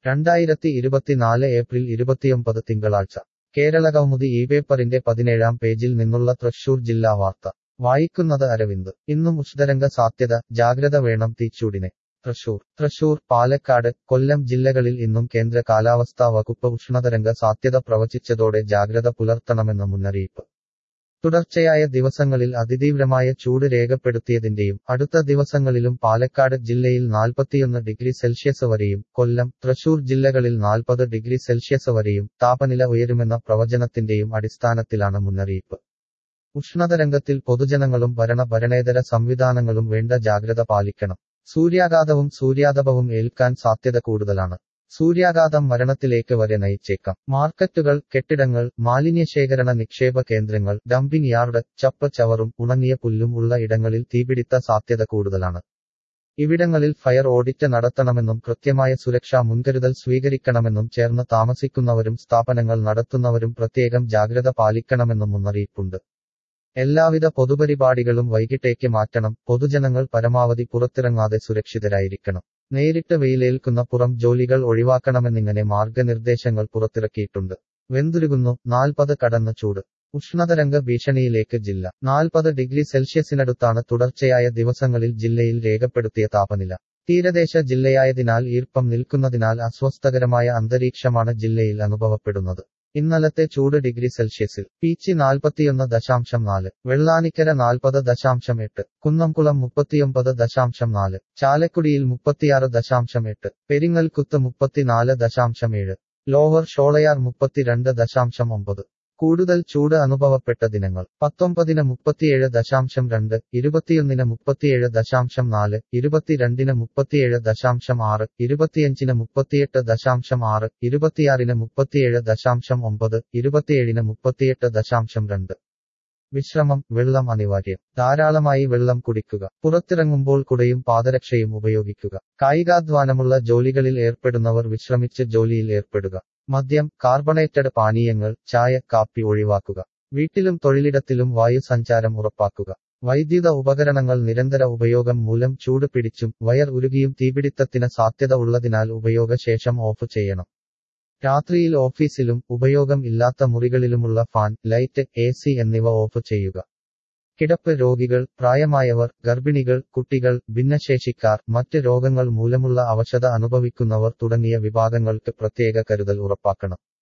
രണ്ടായിരത്തി ഇരുപത്തിനാല് ഏപ്രിൽ ഇരുപത്തിയൊമ്പത് തിങ്കളാഴ്ച കേരളകൗമുദി ഈ പേപ്പറിന്റെ പതിനേഴാം പേജിൽ നിന്നുള്ള തൃശൂർ ജില്ലാ വാർത്ത വായിക്കുന്നത് അരവിന്ദ് ഇന്നും ഉഷ്ണതരംഗ സാധ്യത ജാഗ്രത വേണം തീച്ചൂടിനെ തൃശൂർ തൃശൂർ പാലക്കാട് കൊല്ലം ജില്ലകളിൽ ഇന്നും കേന്ദ്ര കാലാവസ്ഥാ വകുപ്പ് ഉഷ്ണതരംഗ സാധ്യത പ്രവചിച്ചതോടെ ജാഗ്രത പുലർത്തണമെന്ന് മുന്നറിയിപ്പ് തുടർച്ചയായ ദിവസങ്ങളിൽ അതിതീവ്രമായ ചൂട് രേഖപ്പെടുത്തിയതിന്റെയും അടുത്ത ദിവസങ്ങളിലും പാലക്കാട് ജില്ലയിൽ നാൽപ്പത്തിയൊന്ന് ഡിഗ്രി സെൽഷ്യസ് വരെയും കൊല്ലം തൃശൂർ ജില്ലകളിൽ നാൽപ്പത് ഡിഗ്രി സെൽഷ്യസ് വരെയും താപനില ഉയരുമെന്ന പ്രവചനത്തിന്റെയും അടിസ്ഥാനത്തിലാണ് മുന്നറിയിപ്പ് ഉഷ്ണതരംഗത്തിൽ പൊതുജനങ്ങളും ഭരണ ഭരണേതര സംവിധാനങ്ങളും വേണ്ട ജാഗ്രത പാലിക്കണം സൂര്യാഘാതവും സൂര്യാതപവും ഏൽക്കാൻ സാധ്യത കൂടുതലാണ് സൂര്യാഘാതം മരണത്തിലേക്ക് വരെ നയിച്ചേക്കാം മാർക്കറ്റുകൾ കെട്ടിടങ്ങൾ മാലിന്യശേഖരണ നിക്ഷേപ കേന്ദ്രങ്ങൾ ഡംപിംഗ് യാർഡ് ചപ്പ് ചവറും ഉണങ്ങിയ പുല്ലും ഉള്ള ഇടങ്ങളിൽ തീപിടിത്ത സാധ്യത കൂടുതലാണ് ഇവിടങ്ങളിൽ ഫയർ ഓഡിറ്റ് നടത്തണമെന്നും കൃത്യമായ സുരക്ഷാ മുൻകരുതൽ സ്വീകരിക്കണമെന്നും ചേർന്ന് താമസിക്കുന്നവരും സ്ഥാപനങ്ങൾ നടത്തുന്നവരും പ്രത്യേകം ജാഗ്രത പാലിക്കണമെന്നും മുന്നറിയിപ്പുണ്ട് എല്ലാവിധ പൊതുപരിപാടികളും വൈകിട്ടേക്ക് മാറ്റണം പൊതുജനങ്ങൾ പരമാവധി പുറത്തിറങ്ങാതെ സുരക്ഷിതരായിരിക്കണം നേരിട്ട് വെയിലേൽക്കുന്ന പുറം ജോലികൾ ഒഴിവാക്കണമെന്നിങ്ങനെ മാർഗനിർദ്ദേശങ്ങൾ പുറത്തിറക്കിയിട്ടുണ്ട് വെന്തുരുകുന്നു നാൽപ്പത് കടന്ന ചൂട് ഉഷ്ണതരംഗ ഭീഷണിയിലേക്ക് ജില്ല നാൽപ്പത് ഡിഗ്രി സെൽഷ്യസിനടുത്താണ് തുടർച്ചയായ ദിവസങ്ങളിൽ ജില്ലയിൽ രേഖപ്പെടുത്തിയ താപനില തീരദേശ ജില്ലയായതിനാൽ ഈർപ്പം നിൽക്കുന്നതിനാൽ അസ്വസ്ഥകരമായ അന്തരീക്ഷമാണ് ജില്ലയിൽ അനുഭവപ്പെടുന്നത് ഇന്നലത്തെ ചൂട് ഡിഗ്രി സെൽഷ്യസിൽ പീച്ചി നാൽപ്പത്തിയൊന്ന് ദശാംശം നാല് വെള്ളാനിക്കര നാൽപ്പത് ദശാംശം എട്ട് കുന്നംകുളം മുപ്പത്തിയൊമ്പത് ദശാംശം നാല് ചാലക്കുടിയിൽ മുപ്പത്തിയാറ് ദശാംശം എട്ട് പെരിങ്ങൽക്കുത്ത് മുപ്പത്തിനാല് ദശാംശം ഏഴ് ലോവർ ഷോളയാർ മുപ്പത്തിരണ്ട് ദശാംശം ഒമ്പത് കൂടുതൽ ചൂട് അനുഭവപ്പെട്ട ദിനങ്ങൾ പത്തൊമ്പതിന് മുപ്പത്തിയേഴ് ദശാംശം രണ്ട് ഇരുപത്തിയൊന്നിന് മുപ്പത്തിയേഴ് ദശാംശം നാല് ഇരുപത്തിരണ്ടിന് മുപ്പത്തിയേഴ് ദശാംശം ആറ് ഇരുപത്തിയഞ്ചിന് മുപ്പത്തിയെട്ട് ദശാംശം ആറ് ഇരുപത്തിയാറിന് മുപ്പത്തിയേഴ് ദശാംശം ഒമ്പത് ഇരുപത്തിയേഴിന് മുപ്പത്തിയെട്ട് ദശാംശം രണ്ട് വിശ്രമം വെള്ളം അനിവാര്യം ധാരാളമായി വെള്ളം കുടിക്കുക പുറത്തിറങ്ങുമ്പോൾ കുടയും പാദരക്ഷയും ഉപയോഗിക്കുക കായികാധ്വാനമുള്ള ജോലികളിൽ ഏർപ്പെടുന്നവർ വിശ്രമിച്ച് ജോലിയിൽ ഏർപ്പെടുക മദ്യം കാർബണേറ്റഡ് പാനീയങ്ങൾ ചായ കാപ്പി ഒഴിവാക്കുക വീട്ടിലും തൊഴിലിടത്തിലും വായു സഞ്ചാരം ഉറപ്പാക്കുക വൈദ്യുത ഉപകരണങ്ങൾ നിരന്തര ഉപയോഗം മൂലം ചൂട് പിടിച്ചും വയർ ഉരുകിയും തീപിടിത്തത്തിന് സാധ്യത ഉള്ളതിനാൽ ഉപയോഗശേഷം ഓഫ് ചെയ്യണം രാത്രിയിൽ ഓഫീസിലും ഉപയോഗം ഇല്ലാത്ത മുറികളിലുമുള്ള ഫാൻ ലൈറ്റ് എ സി എന്നിവ ഓഫ് ചെയ്യുക കിടപ്പ് രോഗികൾ പ്രായമായവർ ഗർഭിണികൾ കുട്ടികൾ ഭിന്നശേഷിക്കാർ മറ്റ് രോഗങ്ങൾ മൂലമുള്ള അവശത അനുഭവിക്കുന്നവർ തുടങ്ങിയ വിഭാഗങ്ങൾക്ക് പ്രത്യേക കരുതൽ ഉറപ്പാക്കണം